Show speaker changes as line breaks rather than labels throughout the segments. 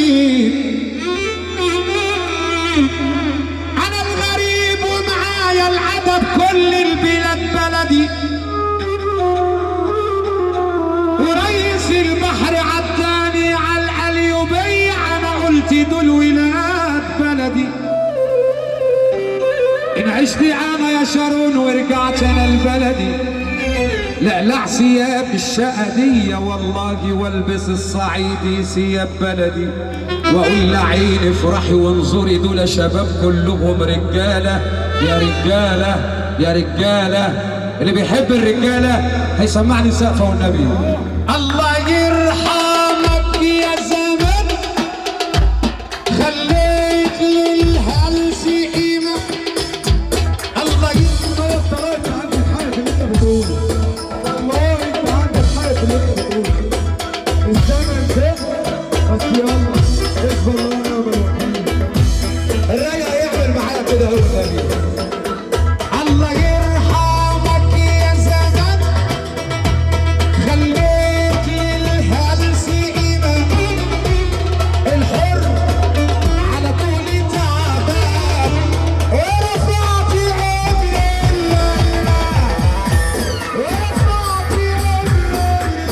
الغريب انا الغريب ومعايا العدد كل البلاد بلدي ورئيس البحر عداني على القليوبية انا قلت دول ولاد بلدي ان عشت انا يا شارون ورجعت انا لبلدي لا لا ثياب الشقدية والله والبس الصعيدي ثياب بلدي واقول لعيني افرحي وانظري دول شباب كلهم رجالة يا رجالة يا رجالة اللي بيحب الرجالة هيسمعني سقفة والنبي الله يرحمك يا زمن خليت للهلس قيمة الله يرحمك
والله انت عندك حق في اللي انت بتقوله والله انت عندك حق في اللي انت بتقوله الزمن ده بس يلا اصبر الله ونعم الوكيل
الراجع يعمل معايا كده هو النبي الله يرحمك يا زمن خليت للهلس قيمة الحر على طول تعبان ورفعت عمري لله ورفعت عمري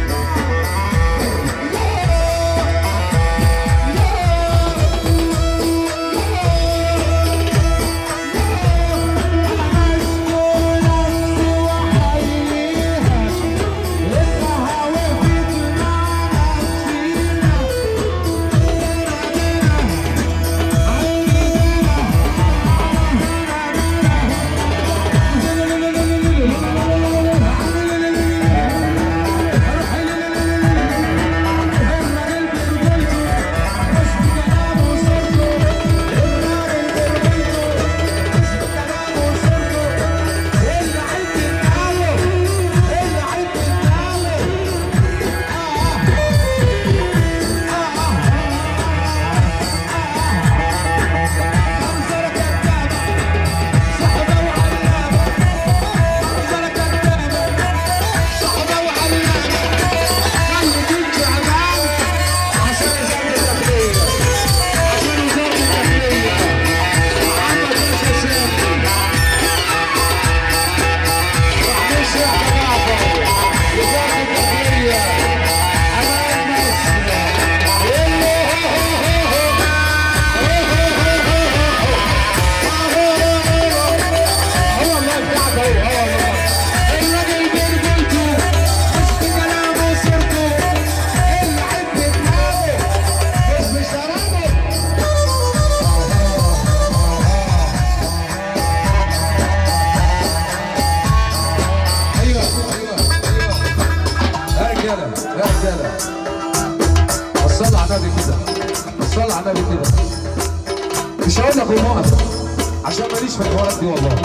ايوه ايوه ايوه يا رجاله يا رجاله صلى على النبي كده صلى على النبي كده مش هقول لك الموقف عشان ماليش في الحوارات دي والله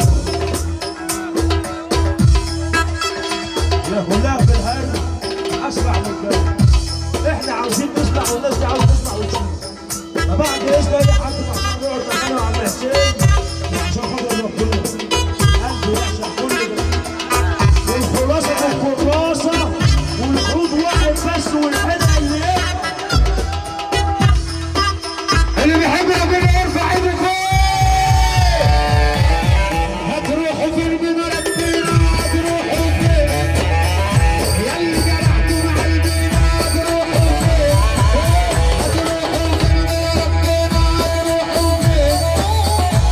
يا كلها في الهرم اسمع من الجو احنا عاوزين نسمع والناس دي عاوزه تسمع وتشوف فبعد اذن اي حد معصوم يقعد مكانه على الحسين عشان خاطر ربنا قلبه يعشق كل ده والخلاصه الكراسه والخروج واحد بس والحلقه اللي ايه
اللي بيحب ربنا يرفع ايده فوق هتروحوا فين من ربنا هتروحوا فين يا اللي جرحتوا قلبنا هتروحوا فين هتروحوا فين من ربنا هتروحوا فين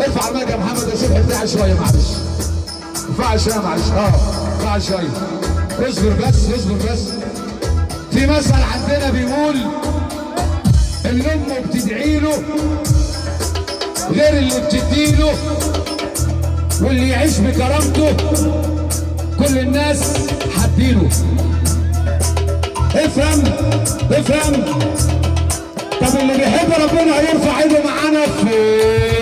ارفع المايك يا محمد يا سيدي ارفع شويه معلش ارفع شويه معلش اه ارفع شويه اصبر بس اصبر بس في مثل عندنا بيقول اللي امه بتدعي له غير اللي بتديله واللي يعيش بكرامته كل الناس حابينه افهم افهم طب اللي بيحب ربنا يرفع ايده معانا في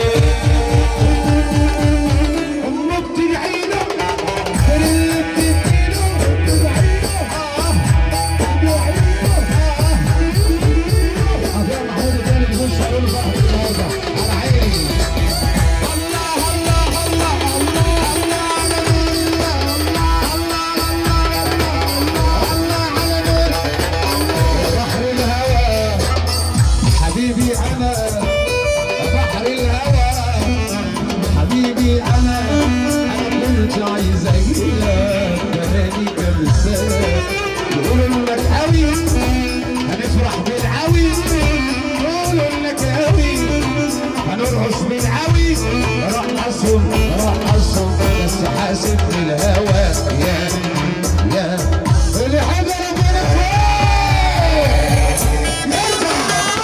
امه بتدعي له غير اللي بتديله بتدعي له آه، بتدعي له آه. أبو محمود الثاني بيقول شعور الفرح النهارده على عيني الله الله الله الله الله على مين الله الله الله الله على مين بحر الهوى حبيبي انا بحر الهوى حبيبي انا انا كنت عايز اجيلك بلاني كمثال يقولوا لك قوي هنفرح بالعوي يقولوا لك قوي هنرقص بالعوي رقصهم رقصهم بس حاسب الهوى يا يا اللي حاجه ربنا فوق يرجع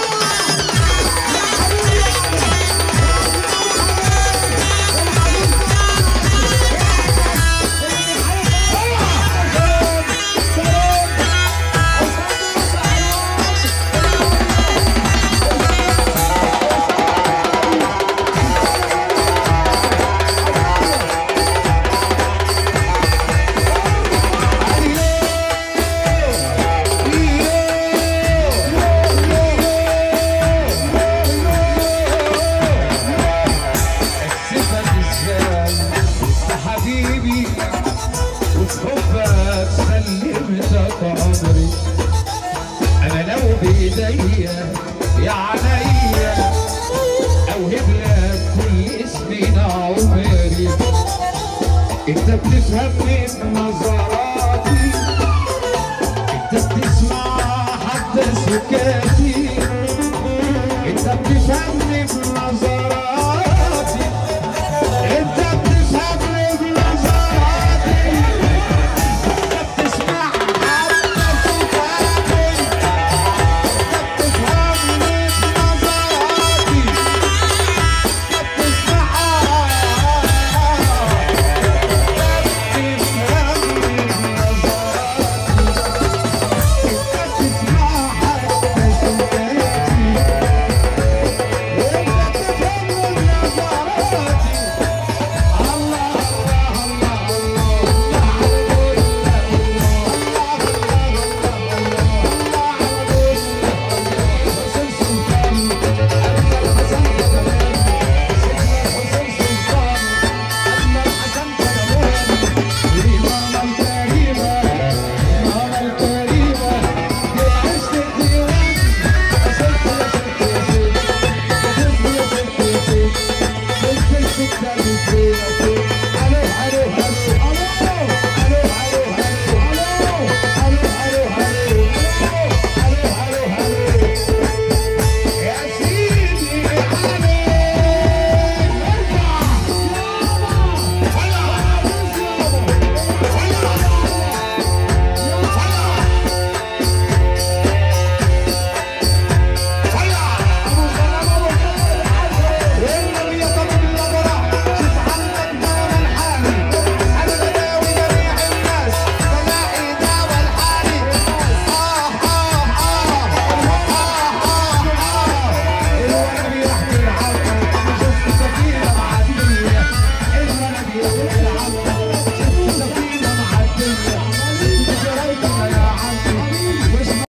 اكسبك ازاي انت حبيبي وفي حبك سلمتك عمري انا لو بايديا يا عليا اوهب لك كل سنين عمري انت بتفهم من نظراتي انت بتسمع حتى سكاتي